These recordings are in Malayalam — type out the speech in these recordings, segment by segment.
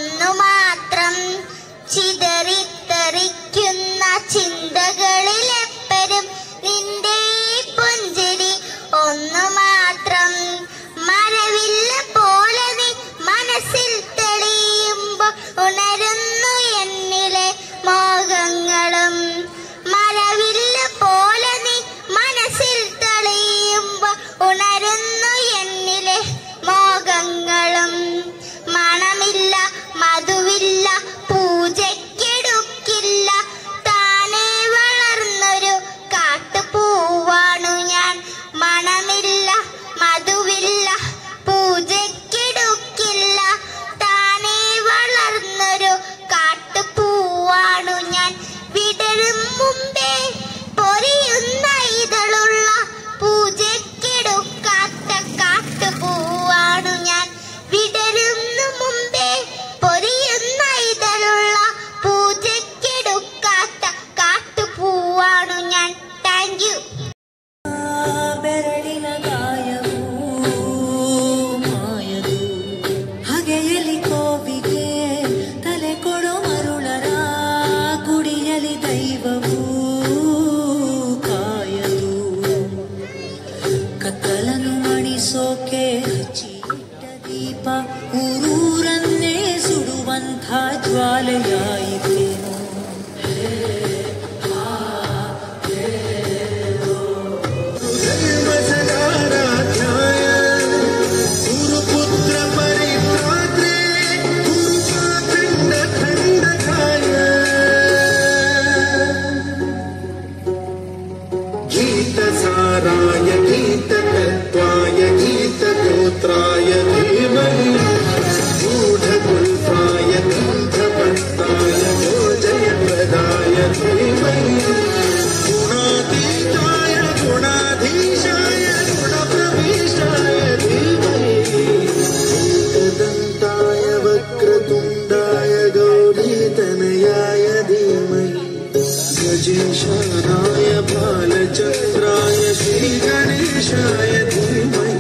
ഒന്നു മാത്രം ചിതറിത്തെറിക്കുന്ന ചിന്തകളിലെപ്പരും നിന്റെ ഈ പുഞ്ചിരി ഒന്നു മാത്രം മരവില്ല പോലെ നീ മനസ്സിൽ തെളിയുമ്പോൾ ഉണരുന്നു എന്നിലെ മോഹങ്ങളും മരവില്ല പോലെ നീ മനസ്സിൽ തെളിയുമ്പോൾ ഉണരുന്നു എന്നിലെ മോഹങ്ങളും മണമില്ല മധുവില്ല പൂജയ്ക്കെടുക്കില്ല താനേ വളർന്നൊരു കാട്ടുപൂവാണു ഞാൻ മണമില്ല മധുവില്ല പൂജയ്ക്കെടുക്കില്ല താനേ വളർന്നൊരു കാട്ടുപൂവാണു ഞാൻ വിടരും മുമ്പേ പൊരിയുന്ന ഇതളുള്ള പൂജയ്ക്കെടുക്കാത്ത കാട്ടുപൂവാണു ഞാൻ വിടരുന്നു മുമ്പേ പൊരിയുന്ന ഇതളുള്ള പൂജയ്ക്കെടുക്കാത്ത കാട്ടുപൂവാണു ഞാൻ താങ്ക് യു ಬೆರಳಿನ ಗಾಯವೂ ಮಾಯದು ಹಗೆಯಲಿ ಕೋವಿಗೆ ತಲೆ ಕೊಡೋ ಮರುಳರ ಗುಡಿಯಲಿ ದೈವವೂ ಕಾಯದು ಕತ್ತಲನ್ನು ಮಣಿಸೋಕೆ ಹಚ್ಚಿಟ್ಟ ದೀಪ ಊರೂರನ್ನೇ ಸುಡುವಂಥ ಜ್ವಾಲೆಯಾಯಿತೇನೋ ധർമ്മസകാരാധ്യായ ഗുരുപുത്ര പരിഭ്രാത്രേ ഗുരുപാഖണ്ഡ ഖണ്ഡകായ गीतसाराय गीततत्त्वाय गीतगोत्राय धीमहि गूढकुल्पाय गन्धपट्टाय भोजयप्रदाय धीमहि गुणातीताय गुणाधीशाय गुणप्रवेशाय धीमहि दन्ताय वक्रतुण्डाय गौरीतनयाय धीमहि गजेशानाय बालचन्द्राय श्रीगणेशाय धीमहि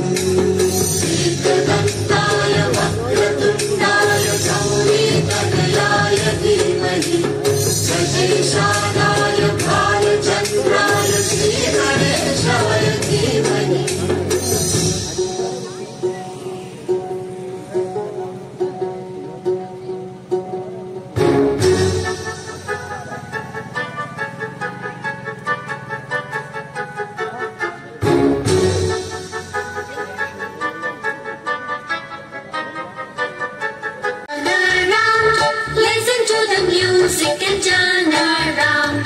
Listen to the music and turn around.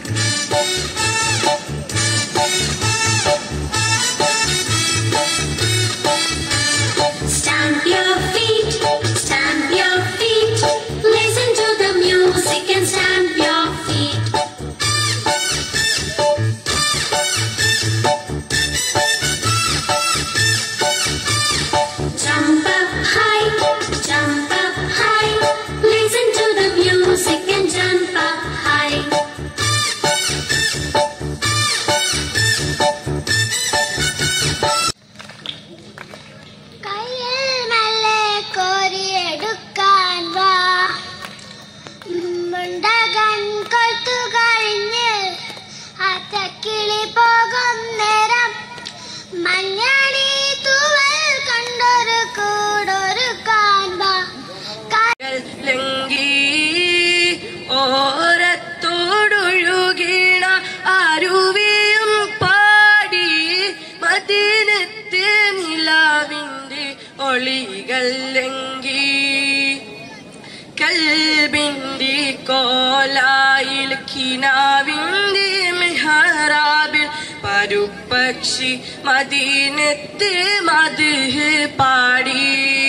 Stamp your feet, stamp your feet. Listen to the music and stamp your feet. Jump up high, jump up high. Listen to the music and jump up high. കയ്യിൽ മെല്ലെ കോരിയെടുക്കാൻ വാ മുണ്ടകൻ കൊയ്ത്തു കഴിഞ്ഞ് അത്തക്കിളി പോകും നേരം മഞ്ഞണി തൂവൽ കണ്ടൊരു കൂടൊരുക്കാൻ വാ ലങ്കി ഓരത്തോടൊഴുകീണ അരുവിയും പാടി മദീനത്ത് നിലാവിന്റെ ഒളികൾ ലങ്കി കൽബിന്റെ കോലായിൽ കിനാവിന്റെ മെഹറാബിൽ പരുപക്ഷി മദീനത്ത് മത് പാടി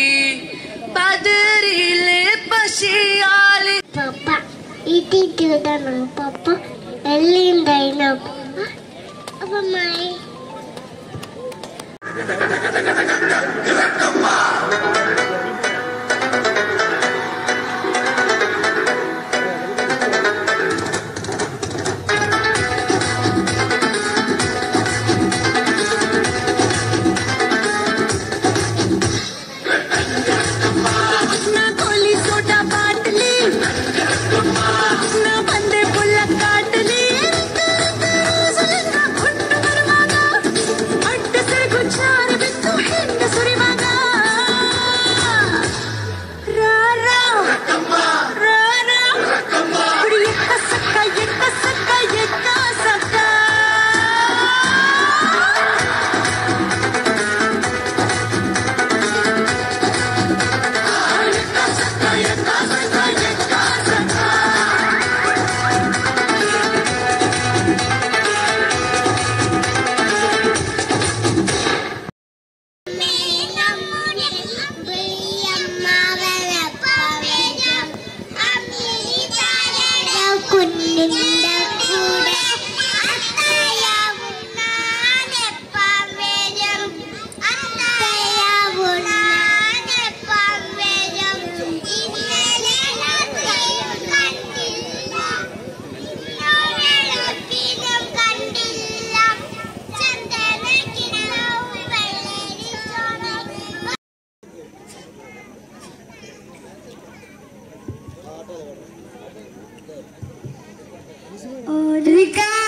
ബദറിലെ പശിയാല് പപ്പ ഇട്ടിട്ടിടണം പപ്പ എല്ലുണ്ടായിരുന്നു അപ്പൊ മായി na koli soda ഒരു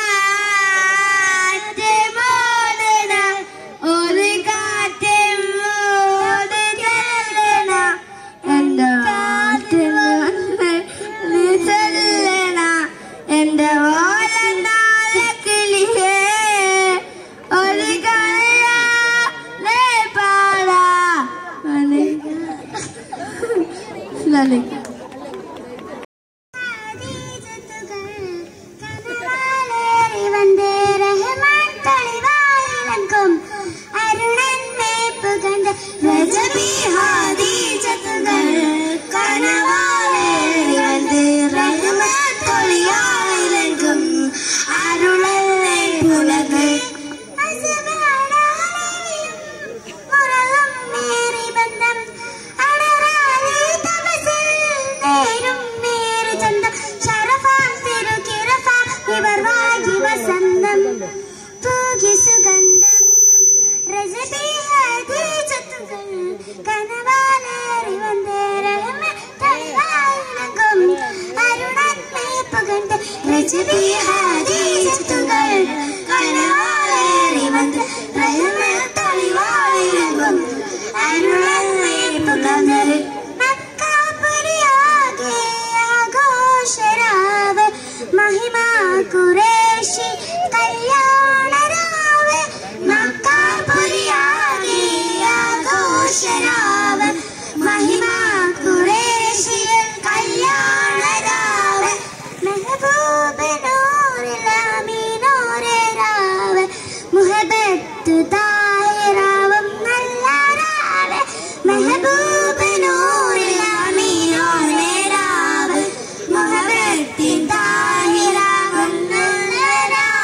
കാറ്റ് മോടണ ഒരു കാറ്റ് മോട് ചെല്ലണ എന്റെ കാറ്റ് നീ ചെല്ലണ എന്റെ ഓലനാളെ കിളിയേ ഒരു കള്ളേ പാടാ Lalik. അരുളല്ലേ പുലക് മേരി ബന്ധം അടരാലി തപസിൽ നേരും മേരി ചന്തം ശരഫാം തിരുകിരഫ ഇവർ വാജി വസന്തം തൂകി സുഗന്ധം രജബി ഹദീജത്തുകൾ കനവാലേറി വന്നേ രഹമ തളിവായിലങ്കും അരുണന്മേ പുകണ്ട് രജബി ഹദീജത്തുകൾ കനവാലേറി വന്ന് രഹമ തളിവായിലങ്കും അരുണന്മേ പുകണ്ട് മക്കാപുരിയാകെ ആഘോഷരാവ് മഹിമാ കുറേശി കല്യാണരാവ് മക്കാപുരിയാകെ ആഘോഷരാവ് മഹിമാ കുറേശി കല്യാണരാവ് മെഹബൂബ് നൂറിൽ അമീനൂറെ രാവ് മുഹബത്ത് താഹിറാവും നല്ല രാവ് മെഹബൂബ് നൂറിൽ അമീനൂറെ രാവ് മുഹബത്തിൻ താഹിറാവും നല്ല രാവ്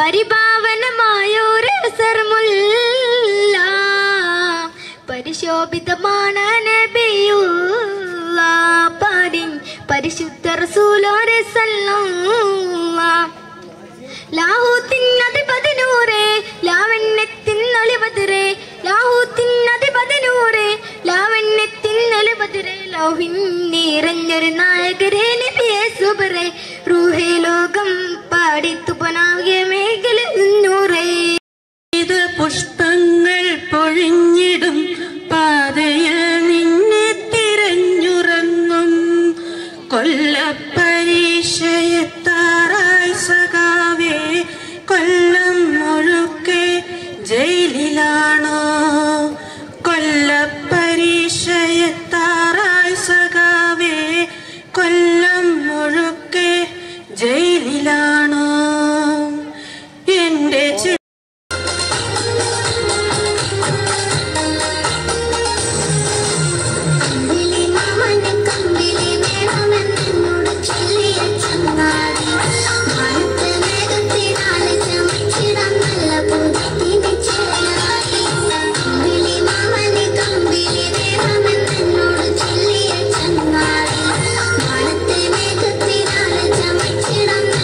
പരിഭാവനമായൊരു സർമുല്ല പരിശോഭിതമാണ് നബിയുള്ള പാടിൻ പരിശുദ്ധ റസൂലോരെ സല്ലല്ലാഹ് ലാഹൂത്തിനധിപതിനൂറെ ലാവണ്യത്തിനൊളിപതിരെ ലാഹൂത്തിനധിപതിനൂറെ ലാവണ്യത്തിനൊളിപതിരെ ലൗഹിൻ നിറഞ്ഞൊരു നായകരെ നബിയെ സുബറെ റൂഹേ ലോകം പാടിത്തുപനാകിയ മേഖല നൂറേ ഇത് പുഷ്പങ്ങൾ പൊഴിഞ്ഞിടും പാതയിൽ നിന്നെ തിരഞ്ഞുറങ്ങും കൊല്ലപ്പരീക്ഷയെത്താറായി സഖാവേ കൊല്ലം മുഴുക്കെ ജയിലിലാണോ കൊല്ലപ്പരീക്ഷയെത്താറായി സഖാവേ കൊല്ലം മുഴുക്കെ ജയിലിലാണോ എന്റെ ചി കമ്പിളി മാമന്റെ കമ്പിളി വേണമെന്നോട് ചൊല്ലിയ ചങ്ങാതി മണത്ത് മേഘത്തിനാല് ചമച്ചിടം നല്ല പുതിയ ചേരാതി കമ്പിളി മാമന്റെ കമ്പിളി വേണമെന്നോട് ചൊല്ലിയ ചങ്ങാതി മണത്ത് മേഘത്തിനാല് ചമച്ചിടം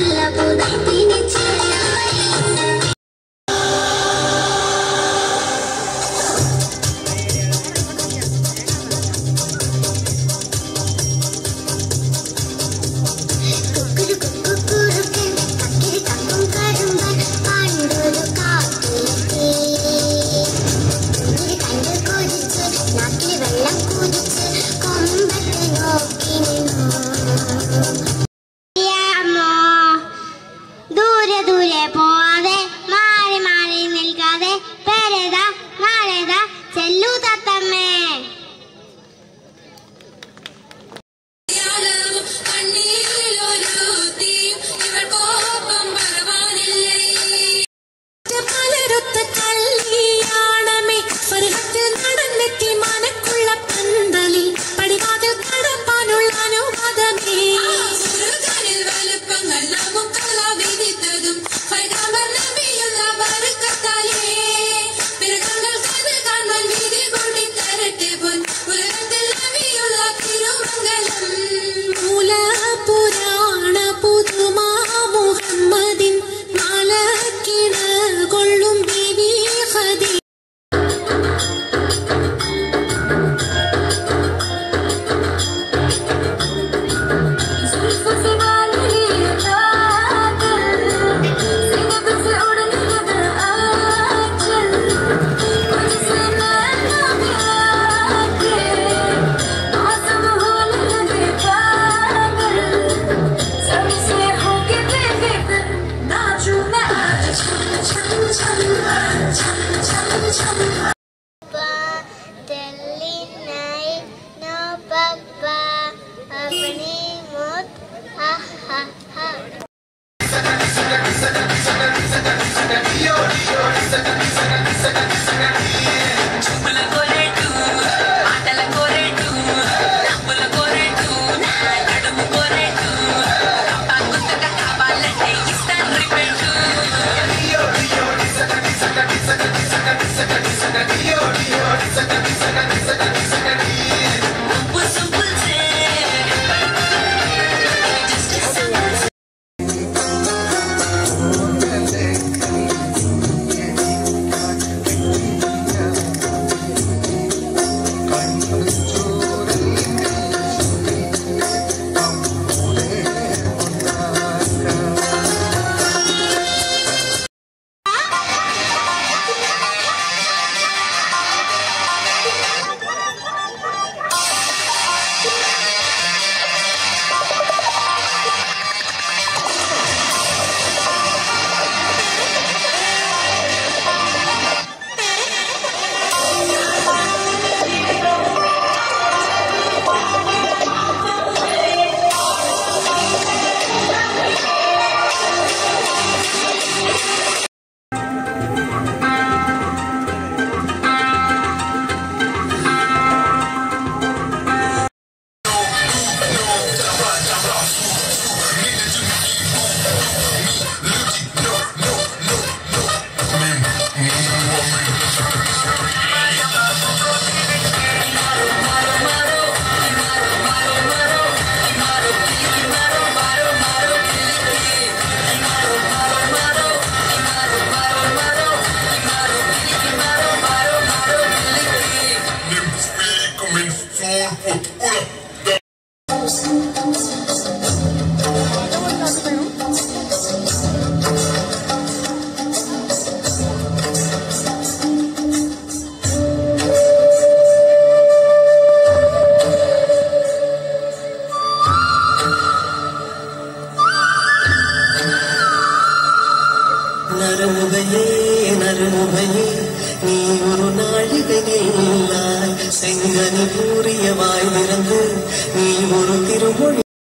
நறுமுகையே நறுமுகையே நீ ஒரு நாழிகையில்லாய் செங்கனி கூறிய வாய் திறந்து நீ ஒரு திருமொழி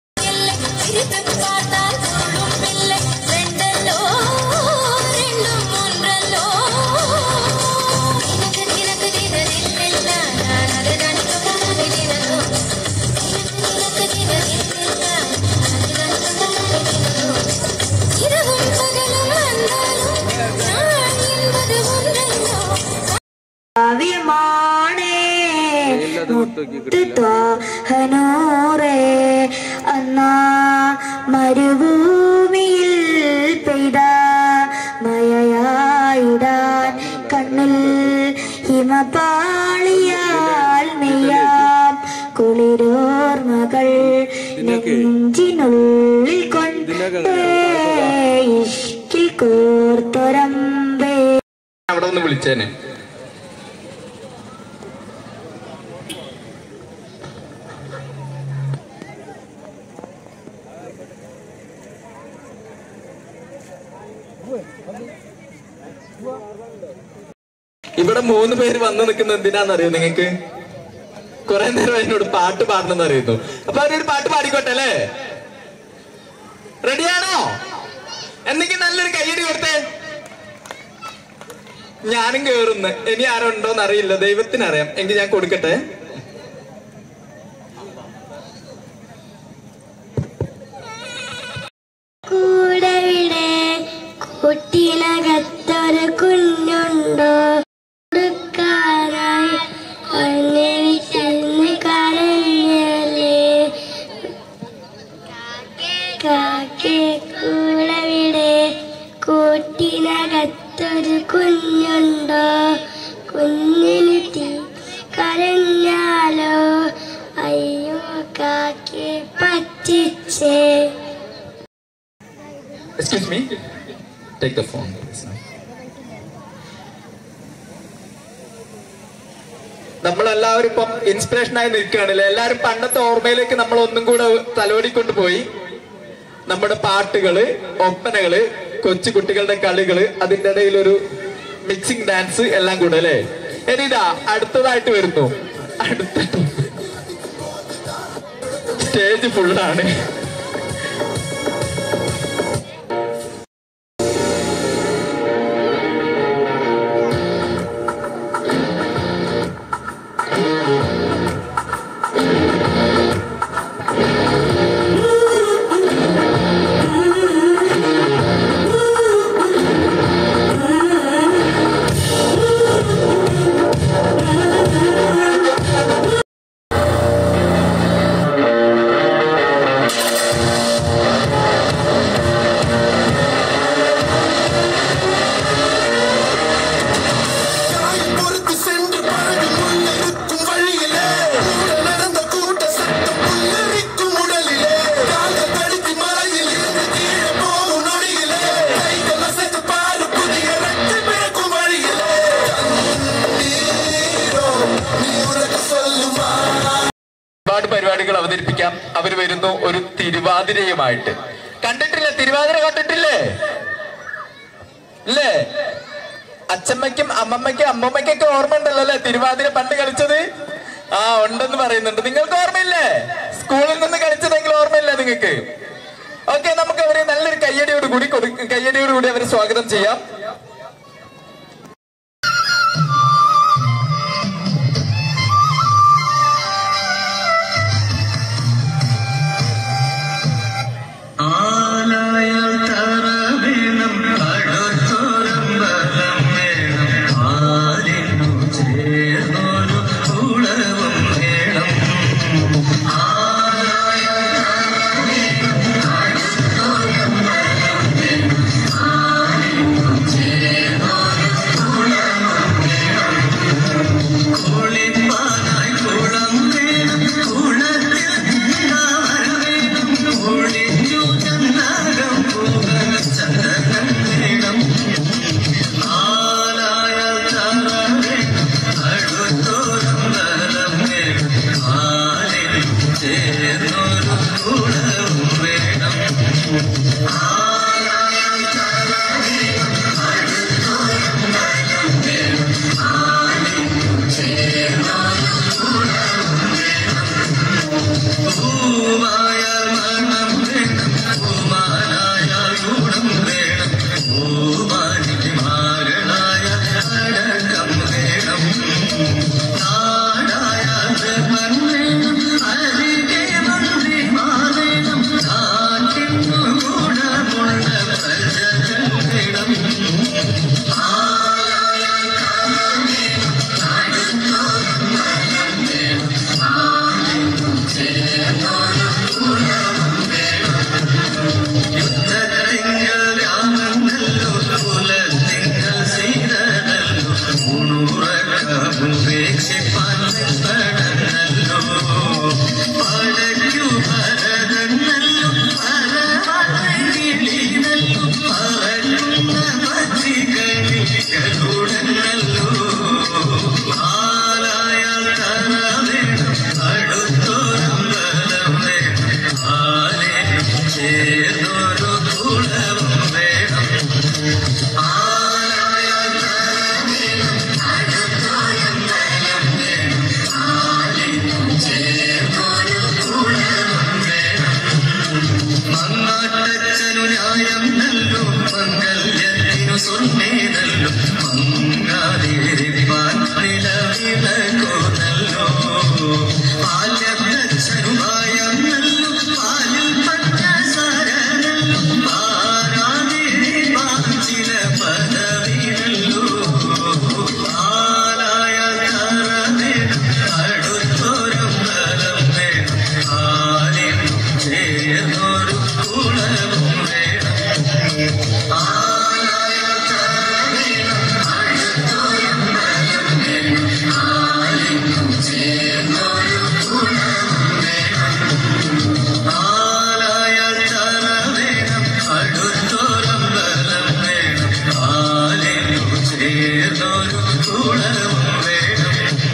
കാവ്യമാണേ മുത്തുത്വാഹനൂറേ അന്നാ മരുഭൂമിയിൽ പെയ്ത മഴയായിടാൻ കണ്ണിൽ ഹിമപാളിയാൽ നെയ്യാം കുളിരോർമകൾ നെഞ്ചിനുള്ളിൽ കൊണ്ട് ഇഷ്കിൽ കോർത്തൊരമ്പേ അവിടെ ഒന്ന് വിളിച്ചേനെ ഇവിടെ മൂന്ന് പേര് വന്ന് നിൽക്കുന്ന എന്തിനാന്നറിയോ നിങ്ങക്ക് കുറെ നേരം എന്നോട് പാട്ട് പാടണമെന്ന് അറിയുന്നു അപ്പൊ അവരൊരു പാട്ട് പാടിക്കോട്ടെ അല്ലേ റെഡിയാണോ എന്തെങ്കിലും നല്ലൊരു കയ്യടി കൊടുത്തേ ഞാനും കേറുന്നു ഇനി ആരോ ഉണ്ടോന്ന് അറിയില്ല ദൈവത്തിനറിയാം എങ്കിൽ ഞാൻ കൊടുക്കട്ടെ കൂടെവിടെ കുട്ടിനകത്തൊരു കുഞ്ഞുണ്ടോ കൊടുക്കാനായി അന്വേഷിച്ച് കരഞ്ഞല്ലേ കാക്കെ കൂടെവിടെ കൂട്ടിനകത്തൊരു കുഞ്ഞുണ്ടോ കുഞ്ഞിന് തീ കരഞ്ഞാലോ അയ്യോ കാക്കെ പറ്റിച്ചേ excuse me take the phone നമ്മളെല്ലാവരും ഇപ്പം ഇൻസ്പിറേഷൻ ആയി നിൽക്കുകയാണല്ലേ എല്ലാവരും പണ്ടത്തെ ഓർമ്മയിലേക്ക് നമ്മൾ ഒന്നും കൂടെ തലോടിക്കൊണ്ട് പോയി നമ്മുടെ പാട്ടുകള് ഒപ്പനകള് കൊച്ചു കുട്ടികളുടെ കളികള് അതിന്റെ ഇടയിൽ ഒരു മിക്സിംഗ് ഡാൻസ് എല്ലാം കൂടെ അല്ലേ ഇനി ഇതാ അടുത്തതായിട്ട് വരുന്നു അടുത്ത സ്റ്റേജ് ഫുള്ളാണ് பொறுத்து சென்று பழகி முன்னெடுக்கும் வழியிலே கூட நடந்த கூட்ட சட்டம் புல்லரிக்கும் உடலிலே கால்கள் தடுக்கி மலையில் இருந்து கீழே போகும் நொடியிலே கைகள் அசைத்து பாரு புதிய ரெட்டை பிறக்கும் வழியிலே கண்ணீரோ நீ உனக்கு சொல்லுமா ഒരുപാട് പരിപാടികൾ അവതരിപ്പിക്കാം അവർ വരുന്നു ഒരു തിരുവാതിരയുമായിട്ട് കണ്ടിട്ടില്ലേ തിരുവാതിര കണ്ടിട്ടില്ലേ ഇല്ലേ അച്ഛമ്മയ്ക്കും അമ്മമ്മയ്ക്കും അമ്മമ്മയ്ക്കൊക്കെ ഓർമ്മ ഉണ്ടല്ലോ അല്ലേ തിരുവാതിര പണ്ട് കളിച്ചത് ആ ഉണ്ടെന്ന് പറയുന്നുണ്ട് നിങ്ങൾക്ക് ഓർമ്മയില്ലേ സ്കൂളിൽ നിന്ന് കളിച്ചതെങ്കിലും ഓർമ്മയില്ലേ നിങ്ങൾക്ക് ഓക്കെ നമുക്ക് അവരെ നല്ലൊരു കയ്യടിയോട് കൂടി കൊടു- കയ്യടിയോട് കൂടി അവരെ സ്വാഗതം ചെയ്യാം ആലായാൽ തറ വേണം കടുത്തോരം ബലം വേണം ആലിനു ചേർന്നൊരു കുളവും വേണം ആലായാൽ തറ വേണം കടുത്തോരം ബലം വേണം ആലിനു ചേർന്നൊരു കുളവും വേണം പൂവായ മണം വേണം പൂമാനായ ഗുണം വേണം പൂമാനിമാരണായ അടക്കം വേണം നാടായ ധർമ്മം വേണം അരികെ മന്ത്രിമാവേണം നാട്ടിന്നു ഗുണമുള്ള പ്രജകൾ വേണം യുദ്ധത്തിങ്കൽ രാമനല്ലോ കുലത്തിങ്കൽ സീതനല്ലോ ഉണുറക്കമുപേക്ഷിപ്പാൻ പെടനല്ലോ പടയ്ക്കു ഭരതനല്ലോ പരമകിളിനല്ലോ പറക്കുന്ന പക്ഷികളിൽ ഗരുഡനല്ലോ ആലായ കര വേണം അടുത്തൊരമ്പലം വേണം ആലേ ചേർന്നൊരു കുളവും വേണം ആലായ മങ്ങാട്ടച്ചനു ന്യായം നല്ലു മംഗല്യത്തിനു സ്വർണ്ണേതല്ലോ മങ്ങാതിരിപ്പാൻ നിലവിളക്കോ നല്ലോ പാലച്ചനു ഭയം നല്ലു പാലിൽ പഞ്ചസാര നല്ലു പാരാതിരിപ്പാൻ ചില പദവിനല്ലോ ആലായ തറവേണം അടുത്തൊരും ബലം വേണം ആലിം ചേർന്നൊരു കുളവും വേണം ആലായ തറവേണം അടുത്തൊരും ബലം വേണം ആലിം ചേർന്നൊരു കുളവും വേണം ആലായ തറവേണം അടുത്തൊരും ബലം വേണം ആലിം ചേർന്നൊരു കുളവും വേണം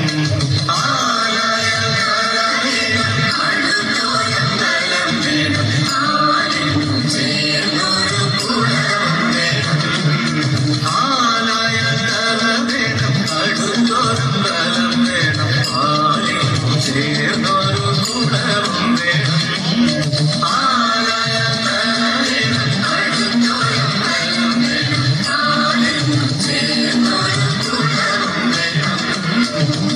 ആലായ തറവേണം അടുത്തൊരും ബലം വേണം ആലിം ചേർന്നൊരു കുളവും വേണം ആലായ തറവേണം അടുത്തൊരും ബലം വേണം ആലിം ചേർന്നൊരു കുളവും വേണം ആലായ തറവേണം അടുത്തൊരും ബലം വേണം ആലിം ചേർന്നൊരു കുളവും വേണം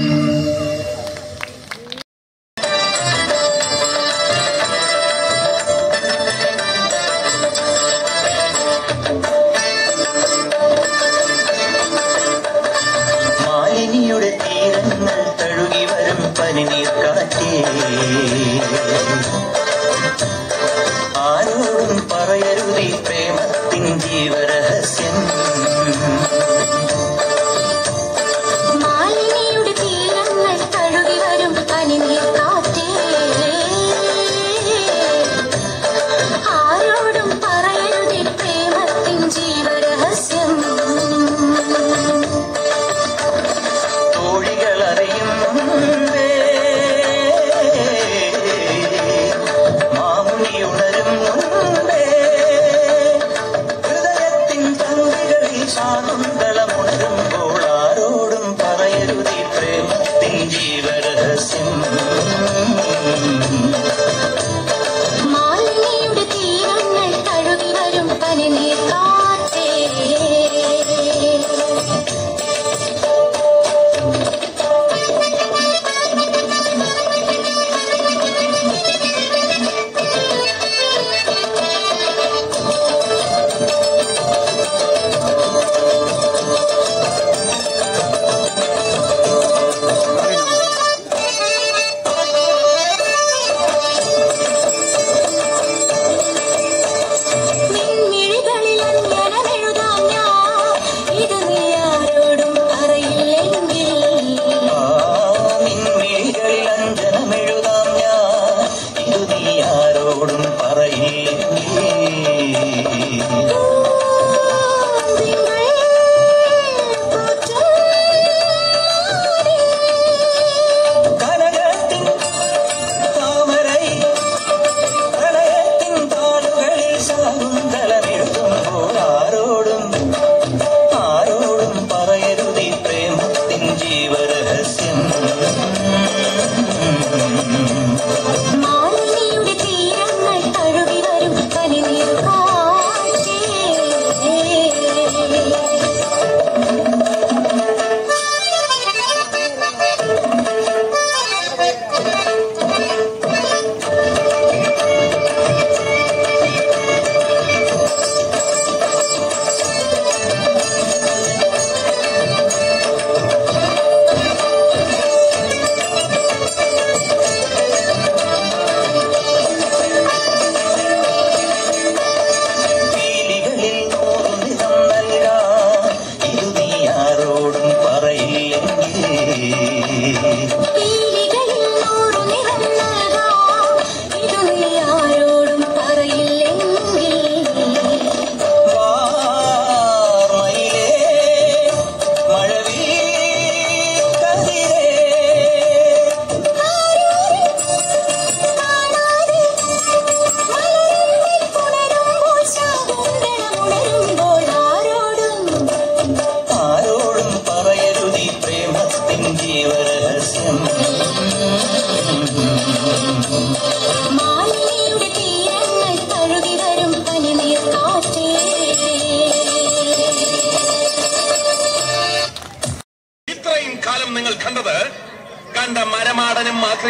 മാലിനിയുടെ തീരങ്ങൾ തഴുകി വരും പനിനീർ കാറ്റേ ആരോടും പറയരുതീ പ്രേമത്തിൻ ജീവരഹസ്യം മാലിനിയുടെ തീരങ്ങൾ തഴുകി വരും പനിനീർ കാറ്റേ ആരോടും പറയരുതേ പ്രേമത്തിൻ ജീവരഹസ്യം തോഴികൾ അറിയും മുൻപേ മാമുനി ഉണരും മുൻപേ ഹൃദയത്തിൻ തന്ത്രികൾ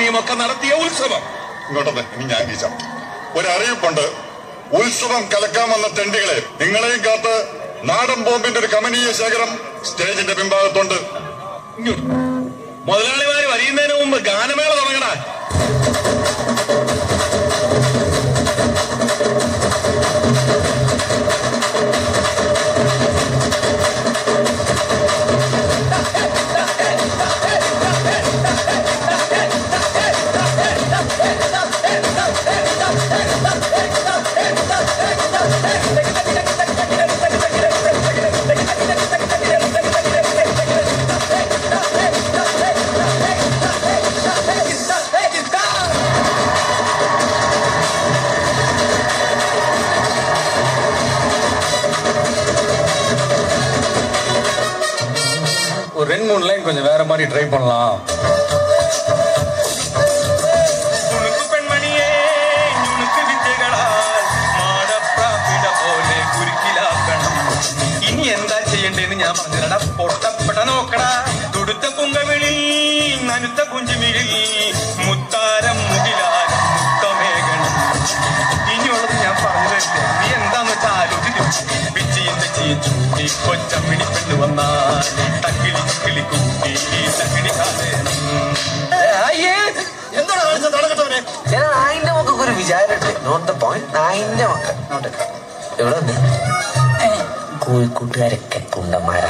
അമ്മയും ഒക്കെ നടത്തിയ ഉത്സവം ഇങ്ങോട്ടത് ഇനി ഞാൻ ടീച്ചർ ഒരറിയിപ്പുണ്ട് ഉത്സവം കലക്കാൻ വന്ന തെണ്ടികളെ നിങ്ങളെയും കാത്ത് നാടൻ ബോംബിന്റെ ഒരു കമനീയ ശേഖരം സ്റ്റേജിന്റെ പിൻഭാഗത്തുണ്ട് ഇങ്ങോട്ട് മുതലാളിമാര് വരിയുന്നതിന് മുമ്പ് ഗാനമേള തുടങ്ങണ ஒரு ரெண்டு மூணு லைன் கொஞ்சம் வேற மாதிரி ட்ரை பண்ணலாம் തുണുക്കു പെൺമണിയേ ഞുണുക്ക് വിദ്യകളാൽ മാടപ്രാപിട പോലെ കുരുക്കിലാക്കണം ഇനി എന്താ ചെയ്യണ്ടേന്ന് ഞാൻ പറഞ്ഞില്ലടാ പൊട്ടപ്പെട നോക്കടാ തുടുത്ത പുങ്കവിളി നനുത്ത കുഞ്ചുമിഴി മുത്താരം മുകിലാരം മുത്തമേകണം ഇനിയുള്ളത് ഞാൻ പറഞ്ഞു തരില്ല നീ എന്താന്ന് വെച്ചാൽ ആലോചിക്കും പിച്ചിയും തെച്ചിയും ചൂണ്ടി കൊച്ചമ്മിണി പെണ്ണു വന്നാൽ തക്കിളി കിളി കൂട്ടി തക്കിളി കാലേണം എന്താണ് കാണിച്ചത് നടക്കട്ടവനെ ചില നായിന്റെ മക്കൾക്ക് ഒരു വിചാരമുണ്ട് നോട്ട് ദ പോയിന്റ് നായിന്റെ മക്കൾ നോട്ട് എവിടെ വന്ന് കോഴിക്കൂട്ടുകാരൊക്കെ കുണ്ടന്മാരാ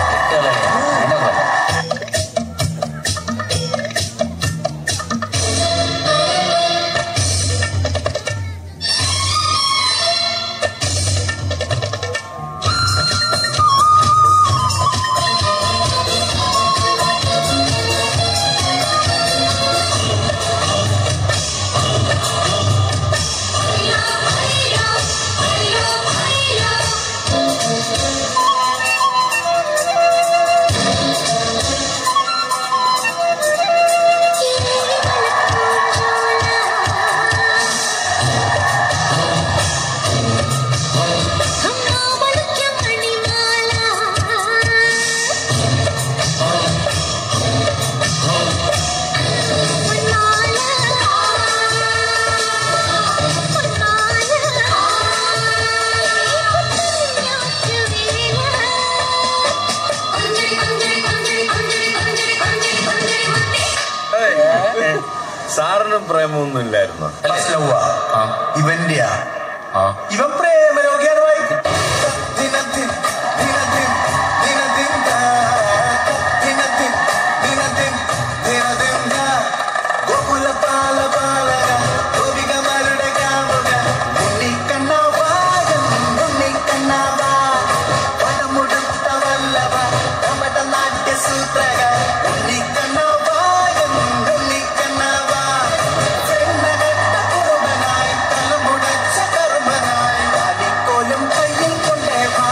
സാറിനും പ്രേമൊന്നും ഇല്ലായിരുന്നു ഇവന്റെയാ ഇവൻ പ്രേമരോഗിയാണ് വായി ദിനത്തിൻ ദിനത്തിൻ ദിനത്തിൻ ദാ. ദിനത്തിൻ ദിനത്തിൻ ദിനത്തിൻ ദാ. ഗോകുല പാല പാലക ഗോപികമാരുടെ കാമുക ഉണ്ണിക്കണ്ണവാകൻ ഉണ്ണിക്കണ്ണവാ പടമുടുത്ത വല്ലഭ കമട നാട്യസൂത്രക ഉണ്ണിക്കണ്ണവാകൻ ഉണ്ണിക്കണ്ണവാ ചെണ്ണകെട്ട കുറുമ്പനായി തലമുടച്ച കർമ്മനായി വാലിക്കോലും കയ്യിൽ കൊണ്ടേ വാ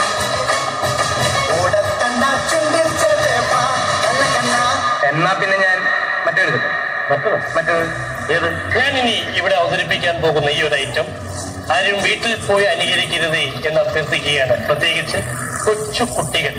ഓടത്തണ്ട ചുണ്ടിൽ ചെറിയ വാ കണ്ണ കണ്ണ എന്നാ പിന്നെ ഞാൻ മറ്റേ മറ്റേത് ഏത് ഞാൻ ഇനി ഇവിടെ അവതരിപ്പിക്കാൻ പോകുന്ന ഈ ഒരു ഐറ്റം ആരും വീട്ടിൽ പോയി അനുകരിക്കരുത് എന്ന് അഭ്യർത്ഥിക്കുകയാണ് പ്രത്യേകിച്ച് കൊച്ചു കുട്ടികൾ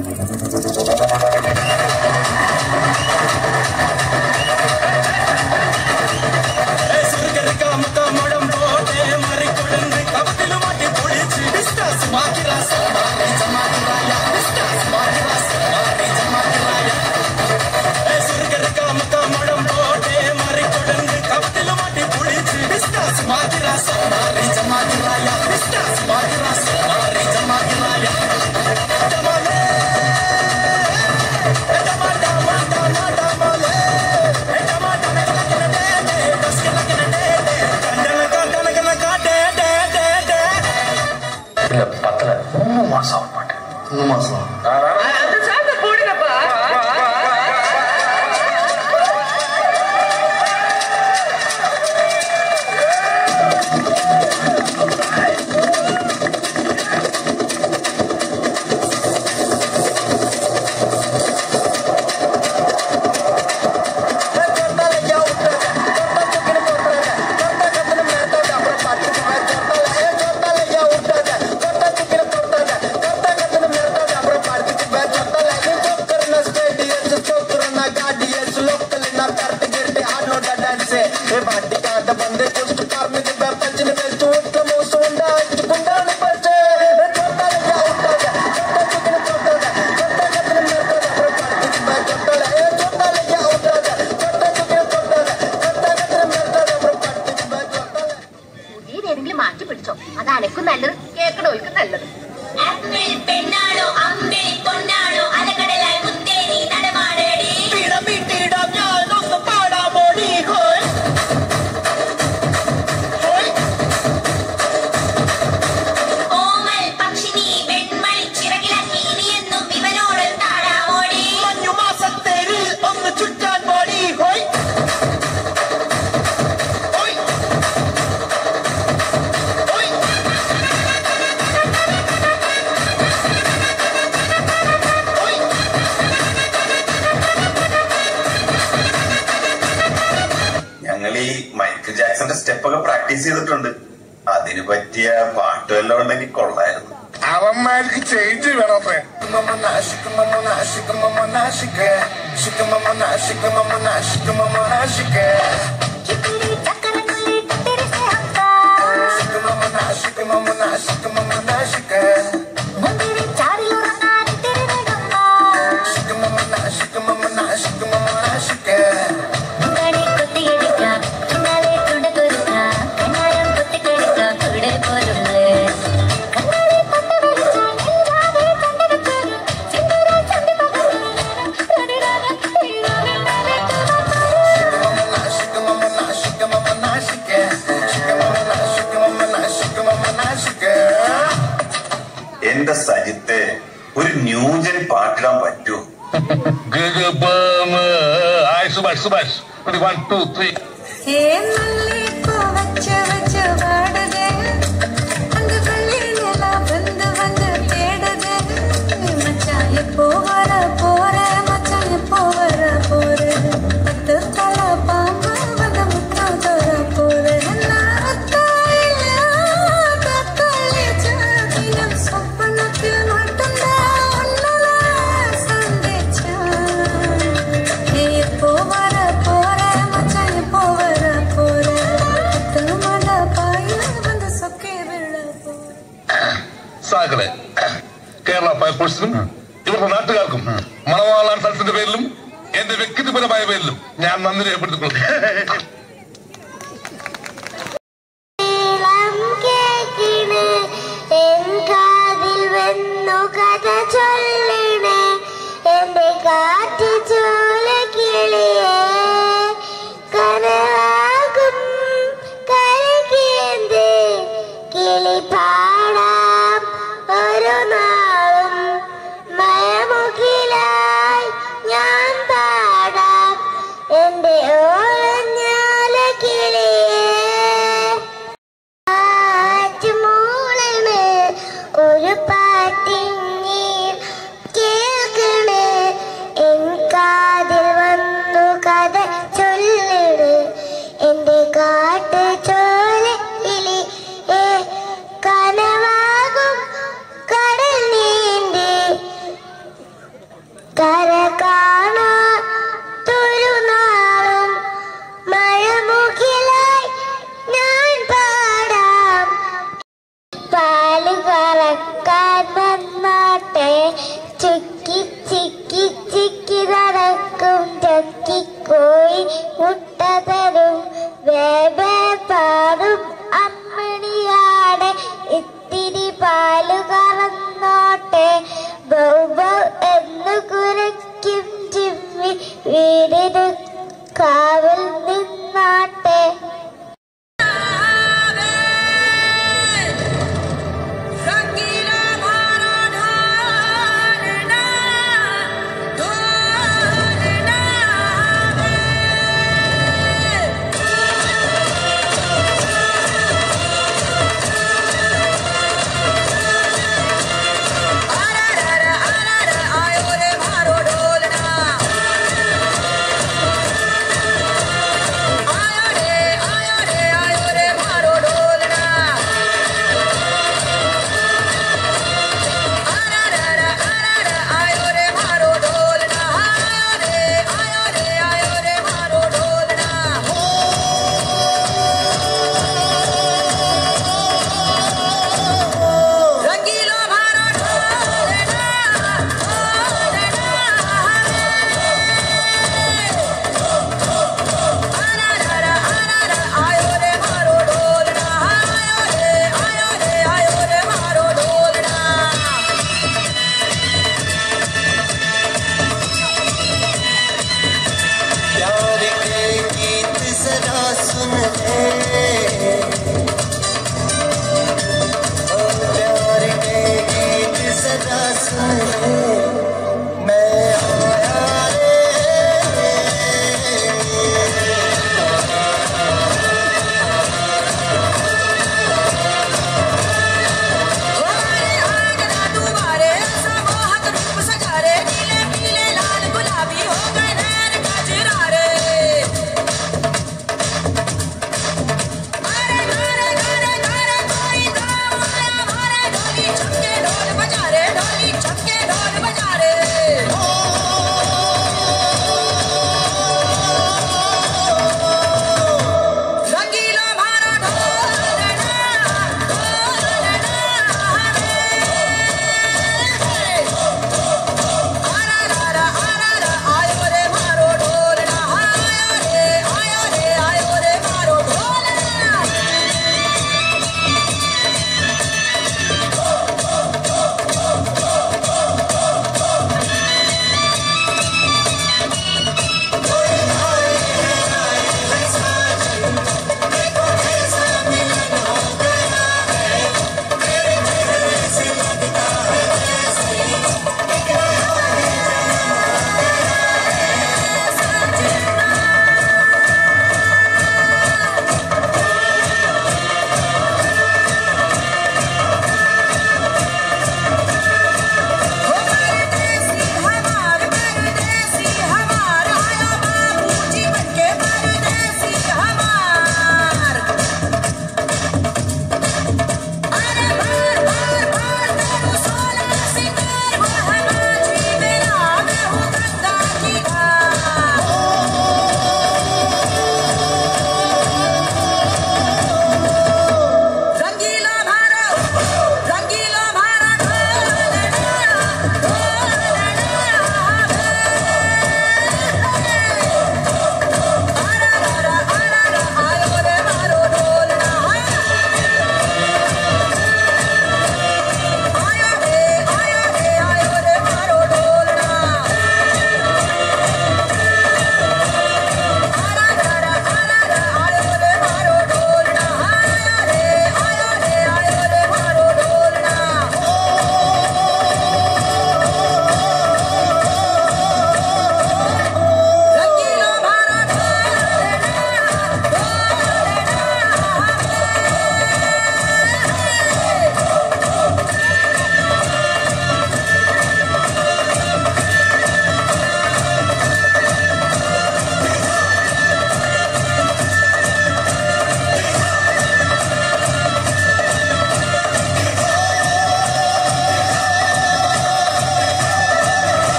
இல்ல பத்தல மூணு மாசம் ஆக மாட்டேன் മൂന്ന് മാസം ഏ പാട്ടിക്കാത്ത പന്തേ കുറിച്ച് പറഞ്ഞത് പച്ചന് വെച്ചു ഒറ്റ മോശം ഉണ്ടാക്കി കൊണ്ടാണ് പക്ഷേ തൊട്ടാലയ്യ ഔട്ടാക തൊട്ടാ തൊട്ടാല തൊട്ടാ മെത്തത തൊട്ടാല ഏ തൊട്ടാലയ്യ ഔട്ടാക തൊട്ടാ തൊട്ടാല തൊട്ടാ മെത്തത പുതിയതേതെങ്കിലും മാറ്റി പിടിച്ചോ അത് അനക്കും നല്ലത് കേൾക്കണോൽക്കും നല്ലത് അമ്പിൾ പെണ്ണാണോ അമ്പിളി പൊന്നാണോ അലകടലായി മുത്തേരി നടമാടടി പിടമിട്ടിടാം ഞാനൊന്ന് പാടാമോടി ഹോയ് ഓമൽ പക്ഷിനി വെൺമണി ചിറകിലാക്കി ഇനിയെന്നും ഇവനോട് താഴാമോടി മഞ്ഞു മാസത്തേരിൽ ഒന്ന് ചുറ്റാൻ മോടി ഹോയ് ഹോയ് ഹോയ് ഞങ്ങൾ ഈ മൈക്കിൾ ജാക്സന്റെ സ്റ്റെപ്പൊക്കെ പ്രാക്ടീസ് ചെയ്തിട്ടുണ്ട് അതിന് പറ്റിയ പാട്ട് വല്ലതും ഉണ്ടെങ്കിൽ കൊള്ളായിരുന്നു അവന്മാർക്ക് ചേഞ്ച് വേണമേ Mamona, shika mamona, shika mamona, shika. Shika mamona, shika mamona, shika mamona, shika. Shika mamona, shika mamona, shika mamona, shika. Shika mamona, shika mamona, shika mamona, shika. Shika mamona, shika mamona, shika. Shika mamona, shika mamona, shika mamona, shika. എന്റെ സജിത്തെ ഒരു ന്യൂജൻ പാട്ടിടാൻ പറ്റുമോ ഹായ് സുഭാഷ് സുഭാഷ് ഒരു വൺ ടു ത്രീ സാക്കളെ കേരള ഫയർഫോഴ്സിനും ഇവരുടെ നാട്ടുകാർക്കും മണവാളാൻ സ്ഥലത്തിന്റെ പേരിലും എന്റെ വ്യക്തിപരമായ പേരിലും ഞാൻ നന്ദി രേഖപ്പെടുത്തിക്കൊള്ളുന്നു ഇളം കേക്കിണ് എൻ കാതിൽ വന്നു കഥ ചൊല്ലണേ എന്റെ കാറ്റ് ചോല കിളിയേ കനവാകും കരകേന്ത് കിളി പാടാം ഒരു നാളും മയമുഖിലായി ഞാൻ പാടാം എന്റെ ഓളം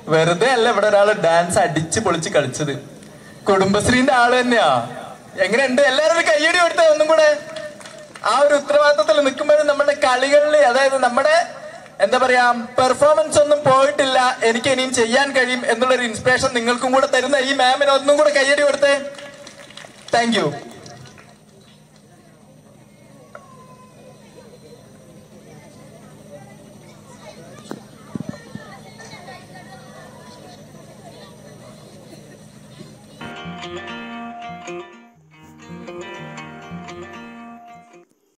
വെറുതെ അല്ല ഇവിടെ ഒരാള് ഡാൻസ് അടിച്ച് പൊളിച്ച് കളിച്ചത് കുടുംബശ്രീന്റെ ആള് തന്നെയാ എങ്ങനെയുണ്ട് എല്ലാരും ഒരു കയ്യടി കൊടുത്തേ ഒന്നും കൂടെ ആ ഒരു ഉത്തരവാദിത്തത്തിൽ നിൽക്കുമ്പോഴും നമ്മുടെ കളികളിൽ അതായത് നമ്മുടെ എന്താ പറയാ പെർഫോമൻസ് ഒന്നും പോയിട്ടില്ല എനിക്ക് ഇനിയും ചെയ്യാൻ കഴിയും എന്നുള്ളൊരു ഇൻസ്പിറേഷൻ നിങ്ങൾക്കും കൂടെ തരുന്ന ഈ മാമിന് ഒന്നും കൂടെ കയ്യടി കൊടുത്തേ താങ്ക് യു